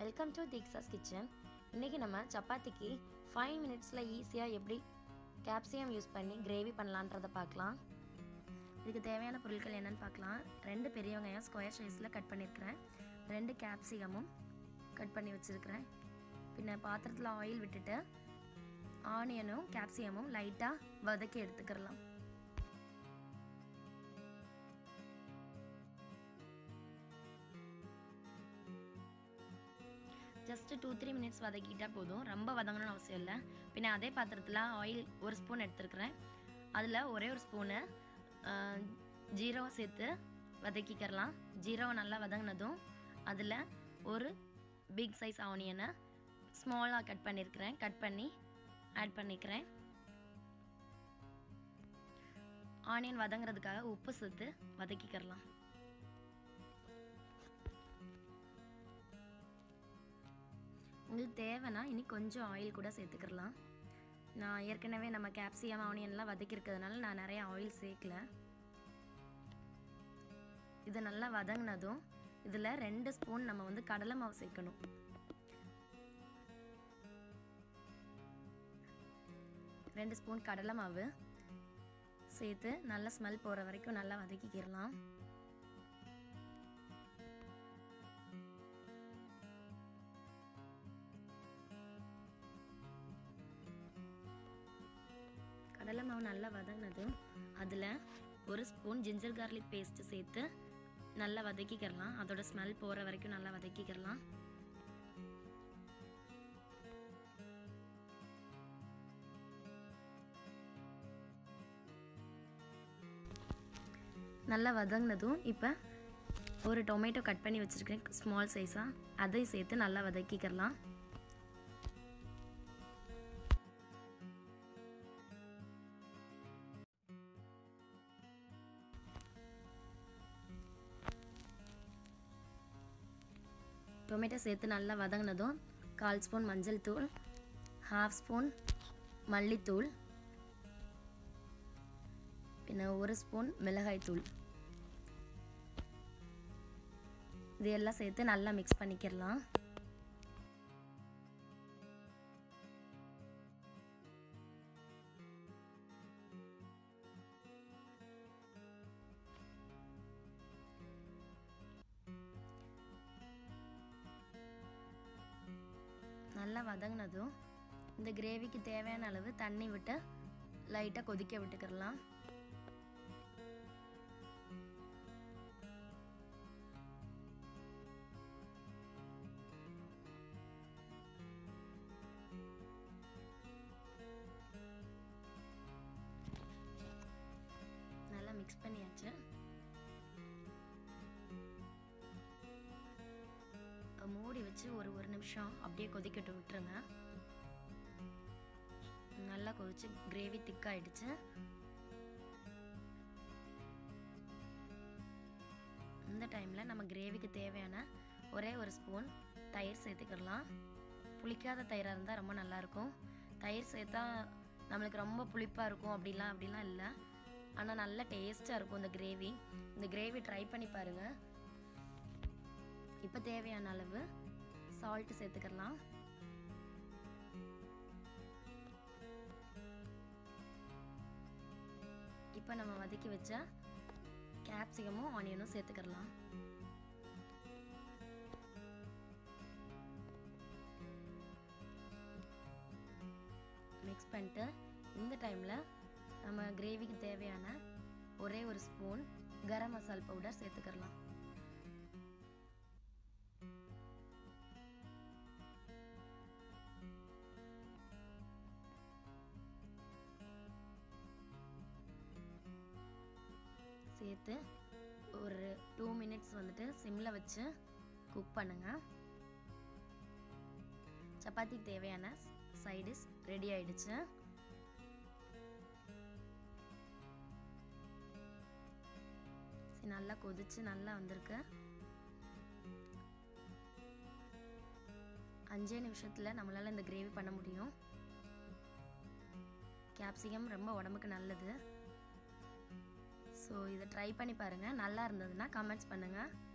welcome to தீக்ஸாஸ் kitchen இன்றைக்கி நம்ம சப்பாத்திக்கு ஃபைவ் மினிட்ஸில் ஈஸியாக எப்படி கேப்சியம் யூஸ் பண்ணி கிரேவி பண்ணலான்றதை பார்க்கலாம் இதுக்கு தேவையான பொருட்கள் என்னென்னு பார்க்கலாம் ரெண்டு பெரிய வெங்காயம் ஸ்கொயர் சைஸில் கட் பண்ணியிருக்கிறேன் ரெண்டு கேப்சிகமும் கட் பண்ணி வச்சுருக்கிறேன் பின்ன பாத்திரத்தில் ஆயில் விட்டுட்டு ஆனியனும் கேப்சிகமும் லைட்டாக வதக்கி எடுத்துக்கிறலாம் ஜஸ்ட்டு டூ த்ரீ மினிட்ஸ் வதக்கிட்டால் போதும் ரொம்ப வதங்கணும்னு அவசியம் இல்லை பின்ன அதே பாத்திரத்தில் ஆயில் ஒரு ஸ்பூன் எடுத்துருக்குறேன் அதில் ஒரே ஒரு ஸ்பூனு ஜீரோ சேர்த்து வதக்கிக்கிறலாம் ஜீரோ நல்லா வதங்கினதும் அதில் ஒரு பிக் சைஸ் ஆனியனை ஸ்மாலாக கட் பண்ணியிருக்கிறேன் கட் பண்ணி ஆட் பண்ணிக்கிறேன் ஆனியன் வதங்குறதுக்காக உப்பு சேர்த்து வதக்கிக்கிறலாம் உங்களுக்கு தேவைன்னா இனி கொஞ்சம் ஆயில் கூட சேர்த்துக்கிறலாம் நான் ஏற்கனவே நம்ம கேப்சியம் ஆனியன்லாம் வதக்கியிருக்கிறதுனால நான் நிறைய ஆயில் சேர்க்கல இது நல்லா வதங்கினதும் இதில் ரெண்டு ஸ்பூன் நம்ம வந்து கடலை மாவு சேர்க்கணும் ரெண்டு ஸ்பூன் கடலை மாவு சேர்த்து நல்லா ஸ்மெல் போகிற வரைக்கும் நல்லா வதக்கிக்கிடலாம் கடலை மாவு நல்லா வதங்கினதும் அதில் ஒரு ஸ்பூன் ஜிஞ்சர் கார்லிக் பேஸ்ட்டு சேர்த்து நல்லா வதக்கிக்கிறலாம் அதோட ஸ்மெல் போகிற வரைக்கும் நல்லா வதக்கிக்கிறலாம் நல்லா வதங்கினதும் இப்போ ஒரு டொமேட்டோ கட் பண்ணி வச்சுருக்கேன் ஸ்மால் சைஸாக அதையும் சேர்த்து நல்லா வதக்கிக்கிறலாம் டொமேட்டோ சேர்த்து நல்லா வதங்கினதும் கால் ஸ்பூன் மஞ்சள் தூள் ஹாஃப் ஸ்பூன் மல்லித்தூள் பின்ன ஒரு ஸ்பூன் மிளகாய் தூள் இது எல்லாம் சேர்த்து நல்லா மிக்ஸ் பண்ணிக்கிடலாம் நல்லா வதங்கினதும் இந்த கிரேவிக்கு தேவையான அளவு தண்ணி விட்டு லைட்டாக கொதிக்க விட்டுக்கிறலாம் நல்லா மிக்ஸ் பண்ணியாச்சு மூடி வச்சு ஒரு ஒரு நிமிஷம் அப்படியே கொதிக்கட்டு விட்டுருங்க நல்லா கொதிச்சு கிரேவி திக்காயிடுச்சு இந்த டைமில் நம்ம கிரேவிக்கு தேவையான ஒரே ஒரு ஸ்பூன் தயிர் சேர்த்துக்கிடலாம் புளிக்காத தயிராக இருந்தால் ரொம்ப நல்லாயிருக்கும் தயிர் சேர்த்தா நம்மளுக்கு ரொம்ப புளிப்பாக இருக்கும் அப்படிலாம் அப்படிலாம் இல்லை ஆனால் நல்லா டேஸ்ட்டாக இருக்கும் இந்த கிரேவி இந்த கிரேவி ட்ரை பண்ணி பாருங்கள் இப்போ தேவையான அளவு சால்ட்டு சேர்த்துக்கலாம் இப்போ நம்ம வதக்கி வச்ச கேப்சிகமும் ஆனியனும் சேர்த்துக்கலாம் மிக்ஸ் பண்ணிட்டு இந்த டைமில் நம்ம கிரேவிக்கு தேவையான ஒரே ஒரு ஸ்பூன் கரம் மசால் பவுடர் சேர்த்துக்கலாம் சேர்த்து ஒரு டூ மினிட்ஸ் வந்துட்டு சிம்மில் வச்சு குக் பண்ணுங்க சப்பாத்திக்கு தேவையான சைடிஸ் ரெடி ஆயிடுச்சு நல்லா கொதிச்சு நல்லா வந்திருக்கு அஞ்சே நிமிஷத்தில் நம்மளால் இந்த கிரேவி பண்ண முடியும் கேப்சிகம் ரொம்ப உடம்புக்கு நல்லது ஸோ இதை ட்ரை பண்ணி பாருங்கள் நல்லா இருந்ததுன்னா கமெண்ட்ஸ் பண்ணுங்கள்